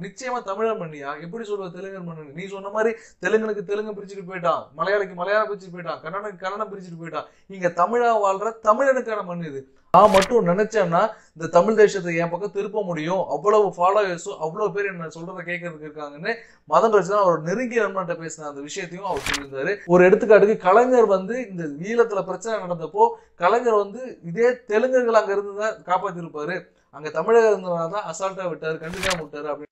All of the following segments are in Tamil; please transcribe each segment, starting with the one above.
நிச்சயமா தமிழன் மண்ணியா எப்படி சொல்லுவ தெலுங்கன் மண்ணு நீ சொன்ன மாதிரி தெலுங்கனுக்கு தெலுங்கு பிரிச்சுட்டு போயிட்டான் மலையாளிக்கு மலையாளம் பிரிச்சுட்டு போயிட்டான் கன்னடனுக்கு கன்னடம் பிரிச்சுட்டு போயிட்டான் இங்க தமிழா வாழ்ற தமிழனுக்கான மண் இது நான் மட்டும் நினைச்சேன்னா இந்த தமிழ் தேசத்தை என் பக்கம் திருப்ப முடியும் அவ்வளவு ஃபாலோவர்ஸும் அவ்வளவு பேர் என்ன சொல்றதை கேட்கறதுக்கு இருக்காங்கன்னு மதன் ரச்சனா அவர் நெருங்கிய நண்பன்ட்ட பேசின அந்த விஷயத்தையும் அவர் சொல்லியிருந்தாரு ஒரு எடுத்துக்காட்டுக்கு கலைஞர் வந்து இந்த ஈழத்துல பிரச்சனை நடந்தப்போ கலைஞர் வந்து இதே தெலுங்கர்கள் அங்க இருந்து தான் காப்பாத்திருப்பாரு அங்க தமிழக இருந்தவங்க தான் அசால்ட்டா விட்டாரு கண்டுக்காம விட்டாரு அப்படின்னு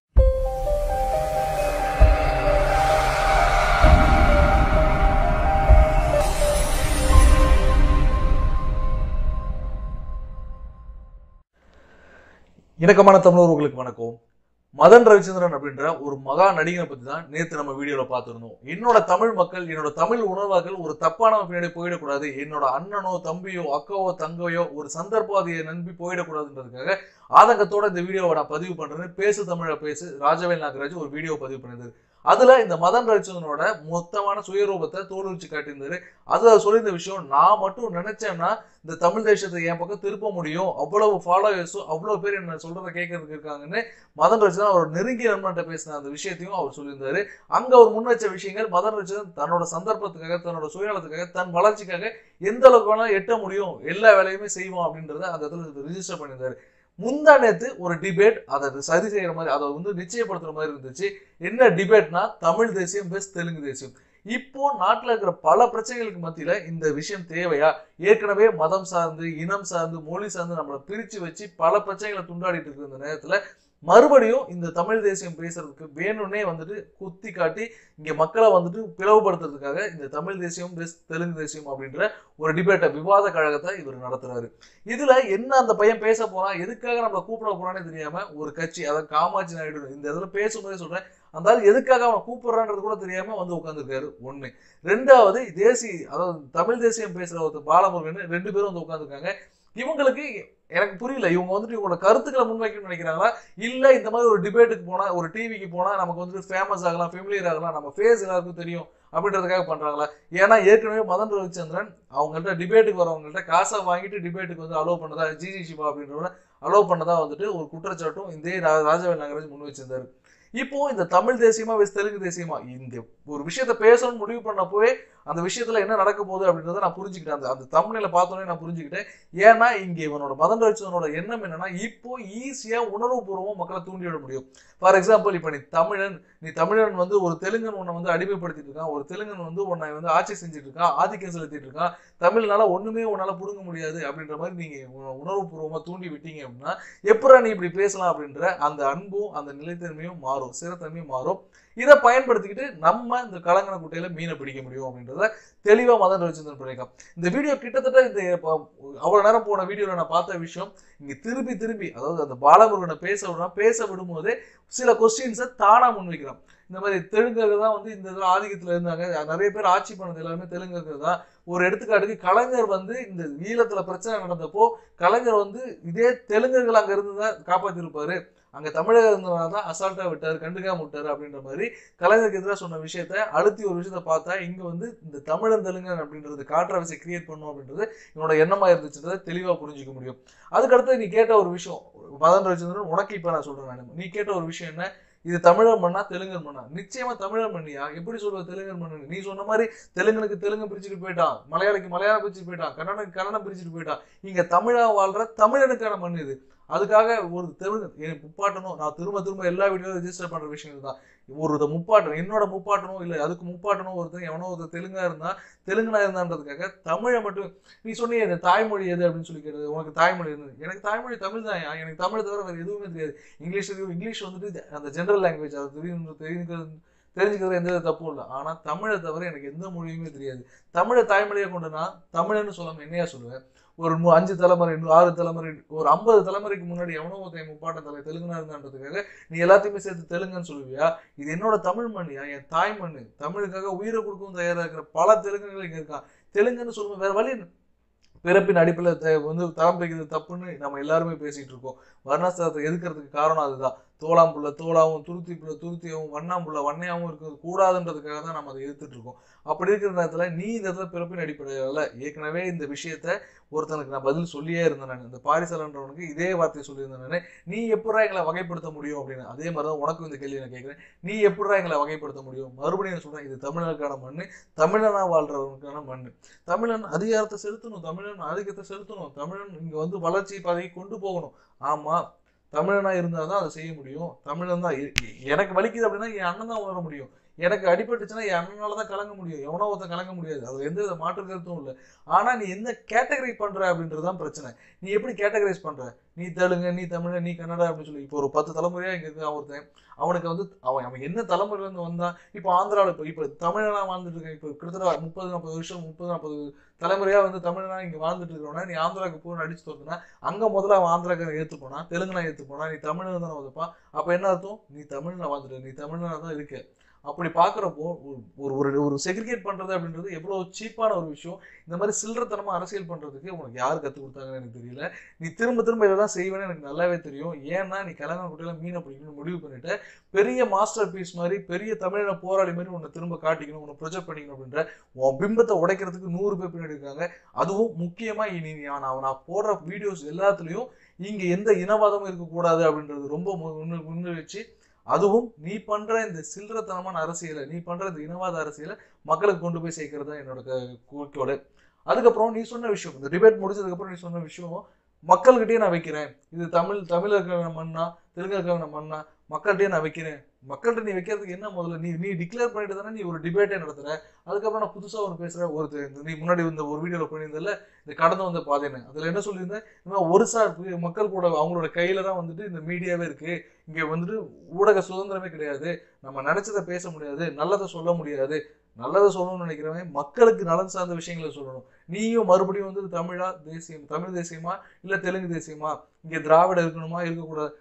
இணக்கமான தமிழர்களுக்கு வணக்கம் மதன் ரவிச்சந்திரன் அப்படின்ற ஒரு மகா நடிகனை பத்தி தான் நேத்து நம்ம வீடியோல பார்த்திருந்தோம் என்னோட தமிழ் மக்கள் என்னோட தமிழ் உணர்வாக்கள் ஒரு தப்பான பின்னாடி போயிடக்கூடாது என்னோட அண்ணனோ தம்பியோ அக்காவோ தங்கையோ ஒரு சந்தர்ப்பாதியை நம்பி போயிடக்கூடாதுன்றதுக்காக ஆதங்கத்தோட இந்த வீடியோவை நான் பதிவு பண்றேன்னு பேசு தமிழ பேசு ராஜவேல் நாகராஜ் ஒரு வீடியோ பதிவு பண்ணியிருந்தாரு அதுல இந்த மதன் ரவிச்சந்திரனோட மொத்தமான சுயரூபத்தை தோலுரிச்சு காட்டியிருந்தாரு அதுல சொல்லியிருந்த விஷயம் நான் மட்டும் நினைச்சேன்னா இந்த தமிழ் தேசத்தை என் பக்கம் திருப்ப முடியும் அவ்வளவு ஃபாலோவர்ஸும் அவ்வளவு பேர் என்ன சொல்றதை கேட்கறதுக்கு இருக்காங்கன்னு மதன் ரவிச்சந்திரன் அவர் நெருங்கிய நண்பன்ட்ட பேசின அந்த விஷயத்தையும் அவர் சொல்லியிருந்தாரு அங்க அவர் முன் வச்ச விஷயங்கள் மதன் ரவிச்சந்திரன் தன்னோட சந்தர்ப்பத்துக்காக தன்னோட சுயநலத்துக்காக தன் வளர்ச்சிக்காக எந்த அளவுக்கு வேணாலும் எட்ட முடியும் எல்லா வேலையுமே செய்வோம் அப்படின்றத அந்த இடத்துல ரிஜிஸ்டர் பண்ணியிருந்தாரு முந்தா நேத்து ஒரு டிபேட் அதை சரி செய்யற மாதிரி அதை வந்து நிச்சயப்படுத்துற மாதிரி இருந்துச்சு என்ன டிபேட்னா தமிழ் தேசியம் பெஸ்ட் தெலுங்கு தேசியம் இப்போ நாட்டுல இருக்கிற பல பிரச்சனைகளுக்கு மத்தியில இந்த விஷயம் தேவையா ஏற்கனவே மதம் சார்ந்து இனம் சார்ந்து மொழி சார்ந்து நம்மளை பிரிச்சு வச்சு பல பிரச்சனைகளை துண்டாடிட்டு இருக்கிற இந்த நேரத்துல மறுபடியும் இந்த தமிழ் தேசியம் பேசுறதுக்கு வேணும்னே வந்துட்டு குத்தி காட்டி இங்க மக்களை வந்துட்டு பிளவுபடுத்துறதுக்காக இந்த தமிழ் தேசியம் பெஸ்ட் தெலுங்கு தேசியம் அப்படின்ற ஒரு டிபேட்டை விவாத கழகத்தை இவர் நடத்துறாரு இதுல என்ன அந்த பையன் பேச போறான் எதுக்காக நம்மளை கூப்பிட போறானே தெரியாம ஒரு கட்சி அதாவது காமாட்சி நாயுடு இந்த இதுல பேசும்போதே சொல்றேன் அந்த ஆள் எதுக்காக அவனை கூப்பிடுறான்றது கூட தெரியாம வந்து உட்காந்துருக்காரு ஒண்ணு ரெண்டாவது தேசி அதாவது தமிழ் தேசியம் பேசுற ஒருத்தர் பாலமுருகன் ரெண்டு பேரும் வந்து உட்காந்துருக்காங்க இவங்களுக்கு எனக்கு புரியல இவங்க வந்துட்டு இவங்களோட கருத்துக்களை முன்வைக்கணும்னு நினைக்கிறாங்களா இல்ல இந்த மாதிரி ஒரு டிபேட்டுக்கு போனா ஒரு டிவிக்கு போனா நமக்கு வந்துட்டு ஃபேமஸ் ஆகலாம் ஃபெமிலியர் ஆகலாம் நம்ம ஃபேஸ் எல்லாருக்கும் தெரியும் அப்படின்றதுக்காக பண்றாங்களா ஏன்னா ஏற்கனவே மதன் ரவிச்சந்திரன் அவங்கள்ட்ட டிபேட்டுக்கு வரவங்கள்ட்ட காசை வாங்கிட்டு டிபேட்டுக்கு வந்து அலோவ் பண்ணதா ஜிஜி சிவா அப்படின்றவங்க அலோவ் பண்ணதா வந்துட்டு ஒரு குற்றச்சாட்டும் இந்த ரா- ராஜவேல் நாகராஜ் முன் வச்சிருந்தாரு இப்போ இந்த தமிழ் தேசியமா வெஸ் தெலுங்கு தேசியமா இந்த ஒரு விஷயத்த பேசணும்னு முடிவு பண்ணப்போவே அந்த விஷயத்துல என்ன நடக்க போகுது அப்படின்றத நான் புரிஞ்சுக்கிட்டேன் அந்த அந்த தமிழ்ல பார்த்தோன்னே நான் புரிஞ்சுக்கிட்டேன் ஏன்னா இங்க இவனோட மதன் ரவிச்சந்திரனோட எண்ணம் என்னன்னா இப்போ ஈஸியா உணர்வுபூர்வமா மக்களை தூண்டி விட முடியும் ஃபார் எக்ஸாம்பிள் இப்போ நீ தமிழன் நீ தமிழன் வந்து ஒரு தெலுங்கன் உன்னை வந்து அடிமைப்படுத்திட்டு இருக்கான் ஒரு தெலுங்கன் வந்து உன்னை வந்து ஆட்சி செஞ்சுட்டு இருக்கான் ஆதிக்கம் செலுத்திட்டு இருக்கான் தமிழ்னால ஒண்ணுமே உன்னால புடுங்க முடியாது அப்படின்ற மாதிரி நீங்க உ- உணர்வுபூர்வமா தூண்டி விட்டீங்க அப்படின்னா எப்படா நீ இப்படி பேசலாம் அப்படின்ற அந்த அன்பும் அந்த நிலைத்தன்மையும் மாறும் சிறத்தன்மையும் மாறும் இதை பயன்படுத்திக்கிட்டு நம்ம இந்த கலங்கன குட்டையில மீனை பிடிக்க முடியும் அப்படின்றத தெளிவா மதன் ரவிச்சந்திரன் பண்ணியிருக்கான் இந்த வீடியோ கிட்டத்தட்ட இந்த இப்ப அவ்வளவு நேரம் போன வீடியோல நான் பார்த்த விஷயம் இங்க திருப்பி திருப்பி அதாவது அந்த பாலமுருகனை பேச விடுறான் பேச விடும்போதே சில கொஸ்டின்ஸை தானா முன்வைக்கிறான் இந்த மாதிரி தெலுங்கர்கள் தான் வந்து இந்த இதுல ஆதிக்கத்துல இருந்தாங்க நிறைய பேர் ஆட்சி பண்ணது எல்லாருமே தெலுங்கர்கள் தான் ஒரு எடுத்துக்காட்டுக்கு கலைஞர் வந்து இந்த ஈழத்துல பிரச்சனை நடந்தப்போ கலைஞர் வந்து இதே தெலுங்கர்கள் அங்க இருந்து தான் காப்பாத்திருப்பாரு அங்க தமிழக இருந்தவங்க தான் அசால்ட்டா விட்டாரு கண்டுக்காம விட்டாரு அப்படின்ற மாதிரி கலைஞருக்கு எதிராக சொன்ன விஷயத்த அழுத்தி ஒரு விஷயத்த பார்த்தா இங்க வந்து இந்த தமிழன் தெலுங்கன் அப்படின்றது கான்ட்ரவர்சி கிரியேட் பண்ணும் அப்படின்றது இவனோட எண்ணமா இருந்துச்சுன்றதை தெளிவா புரிஞ்சுக்க முடியும் அதுக்கடுத்து நீ கேட்ட ஒரு விஷயம் மதன் ரவிச்சந்திரன் உனக்கு இப்ப நான் சொல்றேன் நான் நீ கேட்ட ஒரு விஷயம் என்ன இது தமிழர் மண்ணா தெலுங்கர் மண்ணா நிச்சயமா தமிழர் மண்ணியா எப்படி சொல்ற தெலுங்கர் மண்ணு நீ சொன்ன மாதிரி தெலுங்கனுக்கு தெலுங்கு பிரிச்சுட்டு போயிட்டான் மலையாளிக்கு மலையாளம் பிரிச்சுட்டு போயிட்டான் கன்னடனுக்கு கன்னடம் பிரிச்சுட்டு போயிட்டான் இங்க தமிழா வாழ்ற தமிழனுக்கான மண் இது அதுக்காக ஒரு தெலுங்கு எனக்கு முப்பாட்டணும் நான் திரும்ப திரும்ப எல்லா வீடியோவும் ரெஜிஸ்டர் பண்ற விஷயம் தான் ஒரு இதை முப்பாட்டணும் என்னோட முப்பாட்டணும் இல்லை அதுக்கு முப்பாட்டணும் ஒருத்தன் எவனோ ஒருத்தர் தெலுங்கா இருந்தா தெலுங்கனா இருந்தான்றதுக்காக தமிழை மட்டும் நீ சொன்னியே இந்த தாய்மொழி எது அப்படின்னு சொல்லி கேட்டது உனக்கு தாய்மொழி இருந்தது எனக்கு தாய்மொழி தமிழ் தான் எனக்கு தமிழ் தவிர வேறு எதுவுமே தெரியாது இங்கிலீஷ் தெரியும் இங்கிலீஷ் வந்துட்டு அந்த ஜென்ரல் லாங்குவேஜ் அது தெரியும் தெரிஞ்சுக்கிறது தெரிஞ்சுக்கிறது எந்த வித தப்பும் இல்லை ஆனா தமிழை தவிர எனக்கு எந்த மொழியுமே தெரியாது தமிழை தாய்மொழியை கொண்டு நான் தமிழன்னு சொல்லாம என்னையா சொல்லுவேன் ஒரு மு- அஞ்சு தலைமுறை இன்னும் ஆறு தலைமுறை ஒரு ஐம்பது தலைமுறைக்கு முன்னாடி எவனோ ஒருத்தன் முப்பாட்டம் தலை தெலுங்குனா இருந்தான்றதுக்காக நீ எல்லாத்தையுமே சேர்த்து தெலுங்குன்னு சொல்லுவியா இது என்னோட தமிழ் மண்ணியா என் தாய் மண்ணு தமிழுக்காக உயிரை கொடுக்கவும் தயாரா இருக்கிற பல தெலுங்குகள் இங்க இருக்கான் தெலுங்குன்னு சொல்லுவோம் வேற வழி என்ன? பிறப்பின் அடிப்பில் வந்து தரம் பிரிக்கிறது தப்புன்னு நம்ம எல்லாருமே பேசிட்டு இருக்கோம் வர்ணாசிரத்தை எதுக்கிறதுக்கு காரணம் அதுதான் தோளாம்புள்ள தோளாவும் துருத்தி புள்ள துருத்தியாவும் வண்ணாம்புள்ள வண்ணையாவும் இருக்கிறது கூடாதுன்றதுக்காக தான் நம்ம அதை எதிர்த்துட்டு இருக்கோம் அப்படி இருக்கிற நேரத்துல நீ இந்த இடத்துல பிறப்பின் அடிப்படையில ஏற்கனவே இந்த விஷயத்த ஒருத்தனுக்கு நான் பதில் சொல்லியே இருந்தேன் நான் இந்த பாரிசலன்றவனுக்கு இதே வார்த்தையை சொல்லியிருந்தேன் நானு. நீ எப்படா எங்களை வகைப்படுத்த முடியும் அப்படின்னு அதே மாதிரி தான் உனக்கும் இந்த கேள்வி நான் கேட்குறேன் நீ எப்படா எங்களை வகைப்படுத்த முடியும் மறுபடியும் நான் சொல்றேன் இது தமிழனுக்கான மண்ணு தமிழனா வாழ்றவனுக்கான மண்ணு தமிழன் அதிகாரத்தை செலுத்தணும் தமிழன் ஆதிக்கத்தை செலுத்தணும் தமிழன் இங்க வந்து வளர்ச்சி பாதையை கொண்டு போகணும் ஆமா தமிழனா இருந்தால் தான் அதை செய்ய முடியும் தமிழன் தான் எ- எ- எனக்கு வலிக்குது அப்படின்னா என் அண்ணன் தான் உணர முடியும் எனக்கு அடிபட்டுச்சுன்னா என் அண்ணனால தான் கலங்க முடியும் எவனோ ஒருத்தன் கலங்க முடியாது அது எந்த வித மாற்று கருத்தும் இல்லை ஆனா நீ என்ன கேட்டகரி பண்ற அப்படின்றது தான் பிரச்சனை நீ எப்படி கேட்டகரைஸ் பண்ற நீ தெலுங்கு நீ தமிழ் நீ கன்னடா அப்படின்னு சொல்லி இப்போ ஒரு பத்து தலைமுறையா இங்க இருக்கு ஒருத்தன் அவனுக்கு வந்து அவன் அவன் என்ன தலைமுறையில இருந்து வந்தான் இப்போ ஆந்திராவில் இப்போ இப்போ தமிழனா வாழ்ந்துட்டு இருக்கேன் இப்போ கிட்டத்தட்ட முப்பது நாற்பது வருஷம் முப்பது நாற்பது தலைமுறையா வந்து தமிழனா இங்க வாழ்ந்துட்டு இருக்கிறவனா நீ ஆந்திராவுக்கு போய் அடிச்சு தோத்துனா அங்க முதல்ல அவன் ஆந்திராக்காரன் ஏத்து போனா தெலுங்குனா ஏத்து போனா நீ தமிழன் தானே வதப்பான் அப்ப என்ன அர்த்தம் நீ தமிழ்ல வாழ்ந்துட்டு நீ தமிழ்னா தான் இருக்க அப்படி பாக்குறப்போ ஒரு ஒரு ஒரு செக்ரிகேட் பண்றது அப்படின்றது எவ்வளவு சீப்பான ஒரு விஷயம் இந்த மாதிரி சில்லறத்தனமா அரசியல் பண்றதுக்கு உனக்கு யார் கத்து கொடுத்தாங்கன்னு எனக்கு தெரியல நீ திரும்ப திரும்ப இதை தான் செய்வேன்னு எனக்கு நல்லாவே தெரியும் ஏன்னா நீ கல்யாணம் குட்டியில மீனை பிடிக்கணும்னு முடிவு பண்ணிட்ட பெரிய மாஸ்டர் பீஸ் மாதிரி பெரிய தமிழன போராளி மாதிரி உன்னை திரும்ப காட்டிக்கணும் உன்னை ப்ரொஜெக்ட் பண்ணிக்கணும் அப்படின்ற உன் பிம்பத்தை உடைக்கிறதுக்கு நூறு பேர் பின்னாடி இருக்காங்க அதுவும் முக்கியமா இனி நீ நான் நான் போடுற வீடியோஸ் எல்லாத்துலயும் இங்க எந்த இனவாதமும் இருக்கக்கூடாது அப்படின்றது ரொம்ப மு- முன்னு முன்னு வச்சு அதுவும் நீ பண்ற இந்த சில்லறத்தனமான அரசியலை நீ பண்ற இந்த இனவாத அரசியலை மக்களுக்கு கொண்டு போய் சேர்க்கறது தான் என்னோட க- குறிக்கோள் அதுக்கப்புறம் நீ சொன்ன விஷயம் இந்த டிபேட் முடிச்சதுக்கு அப்புறம் நீ சொன்ன விஷயம் மக்கள்கிட்டயே நான் வைக்கிறேன் இது தமிழ் தமிழ் இருக்கிற மண்ணா தெலுங்கு இருக்கிற மண்ணா மக்கள்கிட்டயே நான் வைக்கிறேன் மக்கள்கிட்ட நீ வைக்கிறதுக்கு என்ன முதல்ல நீ நீ டிக்ளேர் பண்ணிட்டு தானே நீ ஒரு டிபேட்டே நடத்துற அதுக்கப்புறம் நான் புதுசா ஒன்று பேசுறேன் ஒரு இந்த நீ முன்னாடி இந்த ஒரு வீடியோல பண்ணியிருந்தல இந்த கடந்து வந்த பாதைன்னு அதுல என்ன சொல்லியிருந்தேன் இந்த மாதிரி ஒரு சார்பு மக்கள் கூட அவங்களோட கையில தான் வந்துட்டு இந்த மீடியாவே இருக்கு இங்க வந்துட்டு ஊடக சுதந்திரமே கிடையாது நம்ம நினைச்சதை பேச முடியாது நல்லதை சொல்ல முடியாது நல்லதை சொல்லணும்னு நினைக்கிறவன் மக்களுக்கு நலன் சார்ந்த விஷயங்களை சொல்லணும் நீயும் மறுபடியும் வந்து தமிழா தேசியம் தமிழ் தேசியமா இல்ல தெலுங்கு தேசியமா இங்க திராவிட இருக்கணுமா இருக்கக்கூடாது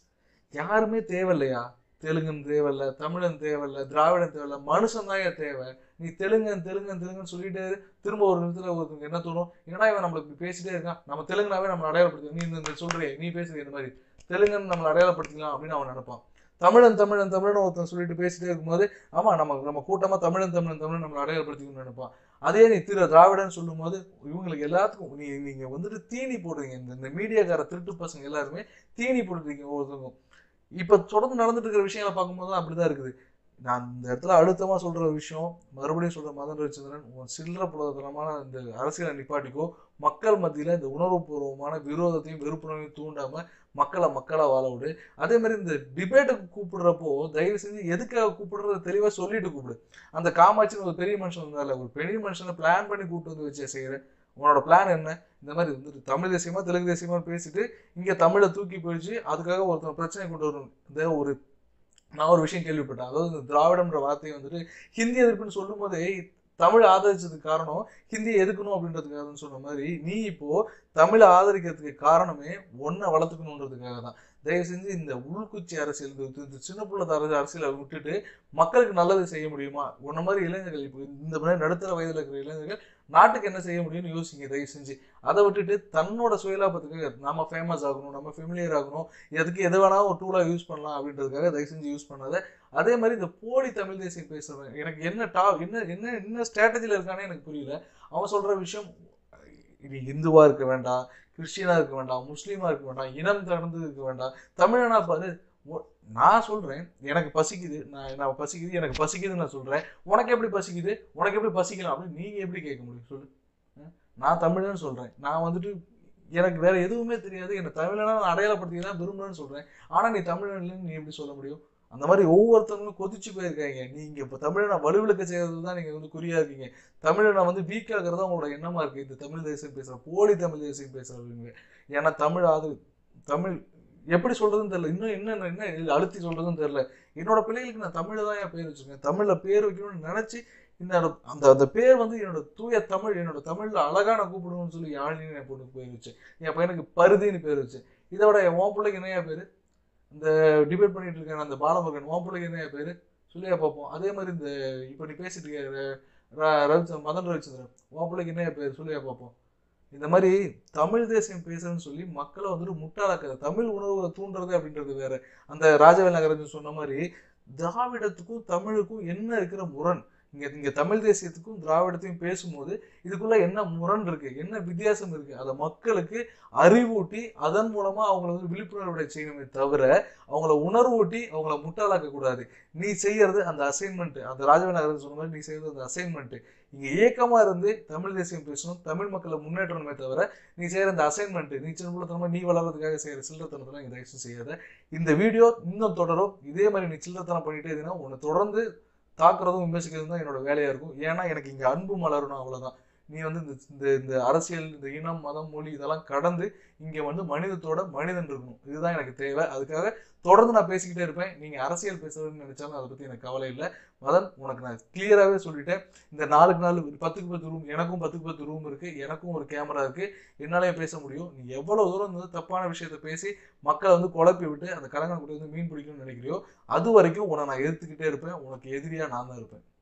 யாருமே தேவையில்லையா தெலுங்கன் தேவையில்ல தமிழன் தேவையில்ல திராவிடன் தேவையில்ல மனுஷன் தான் ஏன் தேவை நீ தெலுங்கன் தெலுங்கன் தெலுங்குன்னு சொல்லிட்டு திரும்ப ஒரு இடத்துல ஒருத்தருக்கு என்ன தோணும் என்னடா இவன் நம்மளுக்கு இப்படி பேசிட்டே இருக்கான் நம்ம தெலுங்குனாவே நம்ம அடையாளப்படுத்தி நீ இந்த- இந்த சொல்றியே நீ பேசுறிய இந்த மாதிரி தெலுங்கன் நம்மளை அடையாளப்படுத்திக்கலாம் அப்படின்னு அவன் நினைப்பான் தமிழன் தமிழன் தமிழன் ஒருத்தன் சொல்லிட்டு பேசிட்டே இருக்கும்போது ஆமா நம்ம நம்ம கூட்டமா தமிழன் தமிழன் தமிழன் நம்மளை அடையாளப்படுத்திக்கணும்னு நினைப்பான் அதே நீ திரு திராவிடன்னு சொல்லும்போது இவங்களுக்கு எல்லாத்துக்கும் நீ நீங்க வந்துட்டு தீனி போடுறீங்க இந்த இந்த மீடியாக்கார திருட்டு பசங்க எல்லாருமே தீனி போட்டுருக்கீங்க ஒவ்வொருத்தருக்கும் இப்ப தொடர்ந்து நடந்துட்டு இருக்கிற விஷயங்களை பார்க்கும்போது தான் அப்படிதான் இருக்குது நான் இந்த இடத்துல அழுத்தமா சொல்ற ஒரு விஷயம் மறுபடியும் சொல்ற மதன் ரவிச்சந்திரன் உன் சில்லற புலதனமான இந்த அரசியலை நிப்பாட்டிக்கோ மக்கள் மத்தியில இந்த உணர்வுபூர்வமான விரோதத்தையும் வெறுப்புணர்வையும் தூண்டாம மக்களை மக்களா வாழ விடு அதே மாதிரி இந்த டிபேட்டுக்கு கூப்பிடுறப்போ தயவு செஞ்சு எதுக்காக கூப்பிடுறத தெளிவா சொல்லிட்டு கூப்பிடு அந்த காமாட்சின்னு ஒரு பெரிய மனுஷன் இருந்தால ஒரு பெரிய மனுஷனை பிளான் பண்ணி கூப்பிட்டு வந்து வச்சு செய்யற உன்னோட பிளான் என்ன இந்த மாதிரி வந்துட்டு தமிழ் தேசியமா தெலுங்கு தேசியமா பேசிட்டு இங்க தமிழை தூக்கி போயிடுச்சு அதுக்காக ஒருத்தன் பிரச்சனை கொண்டு வரணும் இந்த ஒரு நான் ஒரு விஷயம் கேள்விப்பட்டேன் அதாவது இந்த திராவிடம்ன்ற வார்த்தையை வந்துட்டு ஹிந்தி எதிர்ப்புன்னு சொல்லும் போதே தமிழ் ஆதரிச்சதுக்கு காரணம் ஹிந்தியை எதுக்கணும் அப்படின்றதுக்காக சொன்ன மாதிரி நீ இப்போ தமிழை ஆதரிக்கிறதுக்கு காரணமே ஒன்றை வளர்த்துக்கணுன்றதுக்காக தான் தயவு செஞ்சு இந்த உள்குச்சி அரசியல் இந்த இந்த சின்ன பிள்ளை தர அரசியலை விட்டுட்டு மக்களுக்கு நல்லது செய்ய முடியுமா உன்ன மாதிரி இளைஞர்கள் இப்போ இந்த மாதிரி நடுத்தர வயதில் இருக்கிற இளைஞர்கள் நாட்டுக்கு என்ன செய்ய முடியும்னு யோசிங்க தயவு செஞ்சு அதை விட்டுட்டு தன்னோட சுயலாபத்துக்கு நம்ம ஃபேமஸ் ஆகணும் நம்ம ஃபெமிலியர் ஆகணும் எதுக்கு எது வேணாலும் ஒரு டூலாக யூஸ் பண்ணலாம் அப்படின்றதுக்காக தயவு செஞ்சு யூஸ் பண்ணாத அதே மாதிரி இந்த போலி தமிழ் தேசியம் பேசுறவன் எனக்கு என்ன டா என்ன என்ன என்ன ஸ்ட்ராட்டஜியில் இருக்கானே எனக்கு புரியல அவன் சொல்ற விஷயம் நீ இந்துவா இருக்க வேண்டாம் கிறிஸ்டியனா இருக்க வேண்டாம் முஸ்லீமா இருக்க வேண்டாம் இனம் சார்ந்து இருக்க வேண்டாம் தமிழனா பாரு ஒ- நான் சொல்றேன் எனக்கு பசிக்குது நான் நான் பசிக்குது எனக்கு பசிக்குதுன்னு நான் சொல்றேன் உனக்கு எப்படி பசிக்குது உனக்கு எப்படி பசிக்கலாம் அப்படின்னு நீங்க எப்படி கேட்க முடியும் சொல்லு ம்? நான் தமிழன்னு சொல்றேன் நான் வந்துட்டு எனக்கு வேற எதுவுமே தெரியாது என்னை தமிழனா நான் அடையாளப்படுத்தி தான் விரும்புறேன்னு சொல்றேன் ஆனா நீ தமிழன் இல்லைன்னு நீ எப்படி சொல்ல முடியும் அந்த மாதிரி ஒவ்வொருத்தவங்களும் கொதிச்சு போயிருக்காங்க நீங்க இப்ப தமிழனை வலுவிழக்க செய்யறது தான் நீங்க வந்து குறியா இருக்கீங்க தமிழனை வந்து வீக் ஆகுறதா உங்களோட எண்ணமா இருக்கு இந்த தமிழ் தேசியம் பேசுற போலி தமிழ் தேசியம் பேசுறவங்க ஏன்னா தமிழ் அது தமிழ் எப்படி சொல்றதுன்னு தெரியல இன்னும் என்ன என்ன இது அழுத்தி சொல்றதுன்னு தெரியல என்னோட பிள்ளைகளுக்கு நான் தமிழ்ல தான் என் பேர் வச்சிருக்கேன் தமிழ்ல பேர் வைக்கணும்னு நினைச்சு இந்த அந்த அந்த பேர் வந்து என்னோட தூய தமிழ் என்னோட தமிழ்ல அழகான கூப்பிடணும்னு சொல்லி யாழினி என் பொண்ணுக்கு பேர் வச்சு என் பையனுக்கு பருதின்னு பேர் வச்சு இதை விட என் உன் பிள்ளைக்கு என்னையா பேரு இந்த டிபேட் பண்ணிட்டு இருக்கேன் அந்த பாலமுருகன் உன் பிள்ளைக்கு என்னையா பேரு சொல்லியா பார்ப்போம் அதே மாதிரி இந்த இப்போ நீ பேசிட்டு இருக்க ர- ர- ரவிச்சந்திரன் மதன் ரவிச்சந்திரன் உன் பிள்ளைக்கு என்னையா பேர் சொல்லியா பார்ப்போம் இந்த மாதிரி தமிழ் தேசியம் பேசுறேன்னு சொல்லி மக்களை வந்துட்டு முட்டாளாக்குறது தமிழ் உணர்வை தூண்டுறது அப்படின்றது வேற அந்த ராஜவேல் நகரன் சொன்ன மாதிரி திராவிடத்துக்கும் தமிழுக்கும் என்ன இருக்கிற முரண் இங்க இங்க தமிழ் தேசியத்துக்கும் திராவிடத்தையும் பேசும்போது இதுக்குள்ள என்ன முரண் இருக்கு என்ன வித்தியாசம் இருக்கு அதை மக்களுக்கு அறிவூட்டி அதன் மூலமா அவங்கள வந்து விழிப்புணர்வு செய்யணுமே தவிர அவங்கள உணர்வூட்டி அவங்கள முட்டாளாக்க கூடாது நீ செய்யறது அந்த அசைன்மெண்ட் அந்த ராஜவேல் நகரன் சொன்ன மாதிரி நீ செய்யறது அந்த அசைன்மெண்ட் இங்க ஏக்கமா இருந்து தமிழ் தேசியம் பேசணும் தமிழ் மக்களை முன்னேற்றணுமே தவிர நீ செய்யற அந்த அசைன்மெண்ட் நீ சின்னத்தனமா நீ வளர்றதுக்காக செய்யற சில்லறத்தனத்தெல்லாம் இங்க தயவுசெய்து செய்யாத இந்த வீடியோ இன்னும் தொடரும் இதே மாதிரி நீ சில்லறத்தனம் பண்ணிட்டே இருந்தீங்கன்னா உன்னை தொடர்ந்து தாக்குறதும் விமர்சிக்கிறதும் தான் என்னோட வேலையா இருக்கும் ஏன்னா எனக்கு இங்க அன்பு மலரணும் அவ்வளவுதான் நீ வந்து இந்த இந்த இந்த அரசியல் இந்த இனம் மதம் மொழி இதெல்லாம் கடந்து இங்க வந்து மனிதத்தோட மனிதன் இருக்கணும் இதுதான் எனக்கு தேவை அதுக்காக தொடர்ந்து நான் பேசிக்கிட்டே இருப்பேன் நீங்க அரசியல் பேசுறதுன்னு நினைச்சாலும் அதை பத்தி எனக்கு கவலை இல்லை மதன் உனக்கு நான் கிளியராகவே சொல்லிட்டேன் இந்த நாலுக்கு நாலு பத்துக்கு பத்து ரூம் எனக்கும் பத்துக்கு பத்து ரூம் இருக்கு எனக்கும் ஒரு கேமரா இருக்கு என்னாலேயே பேச முடியும் நீ எவ்வளவு தூரம் வந்து தப்பான விஷயத்த பேசி மக்களை வந்து குழப்பி விட்டு அந்த கலங்கன் கூட வந்து மீன் பிடிக்கணும்னு நினைக்கிறியோ அது வரைக்கும் உன்னை நான் எதிர்த்துக்கிட்டே இருப்பேன் உனக்கு எதிரியா நான் தான் இருப்பேன்